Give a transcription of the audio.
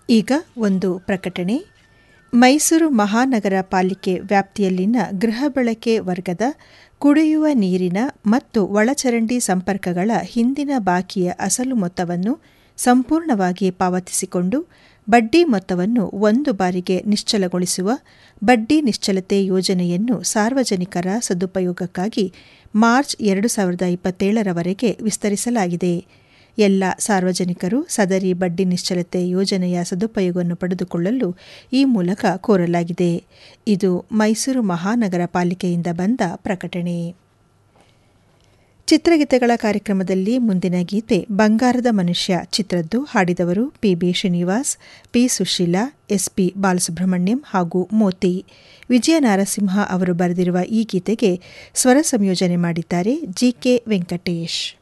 ಈಗ ಒಂದು ಪ್ರಕಟಣೆ ಮೈಸೂರು ಮಹಾನಗರ ಪಾಲಿಕೆ ವ್ಯಾಪ್ತಿಯಲ್ಲಿನ ಗೃಹ ಬಳಕೆ ವರ್ಗದ ಕುಡಿಯುವ ನೀರಿನ ಮತ್ತು ಒಳಚರಂಡಿ ಸಂಪರ್ಕಗಳ ಹಿಂದಿನ ಬಾಕಿಯ ಅಸಲು ಮೊತ್ತವನ್ನು ಸಂಪೂರ್ಣವಾಗಿ ಪಾವತಿಸಿಕೊಂಡು ಬಡ್ಡಿ ಮೊತ್ತವನ್ನು ಒಂದು ಬಾರಿಗೆ ನಿಶ್ಚಲಗೊಳಿಸುವ ಬಡ್ಡಿ ನಿಶ್ಚಲತೆ ಯೋಜನೆಯನ್ನು ಸಾರ್ವಜನಿಕರ ಸದುಪಯೋಗಕ್ಕಾಗಿ ಮಾರ್ಚ್ ಎರಡು ಸಾವಿರದ ಇಪ್ಪತ್ತೇಳರವರೆಗೆ ವಿಸ್ತರಿಸಲಾಗಿದೆ ಎಲ್ಲ ಸಾರ್ವಜನಿಕರು ಸದರಿ ಬಡ್ಡಿ ನಿಶ್ಚಲತೆ ಯೋಜನೆಯ ಸದುಪಯೋಗವನ್ನು ಪಡೆದುಕೊಳ್ಳಲು ಈ ಮೂಲಕ ಕೋರಲಾಗಿದೆ ಇದು ಮೈಸೂರು ಮಹಾನಗರ ಪಾಲಿಕೆಯಿಂದ ಬಂದ ಪ್ರಕಟಣೆ ಚಿತ್ರಗೀತೆಗಳ ಕಾರ್ಯಕ್ರಮದಲ್ಲಿ ಮುಂದಿನ ಗೀತೆ ಬಂಗಾರದ ಮನುಷ್ಯ ಚಿತ್ರದ್ದು ಹಾಡಿದವರು PB Srinivas P Susheela SP Balasubrahmanyam ಹಾಗೂ ಮೋತಿ ವಿಜಯ ನಾರಸಿಂಹ ಅವರು ಬರೆದಿರುವ ಈ ಗೀತೆಗೆ ಸ್ವರ ಸಂಯೋಜನೆ ಮಾಡಿದ್ದಾರೆ ಜಿಕೆ ವೆಂಕಟೇಶ್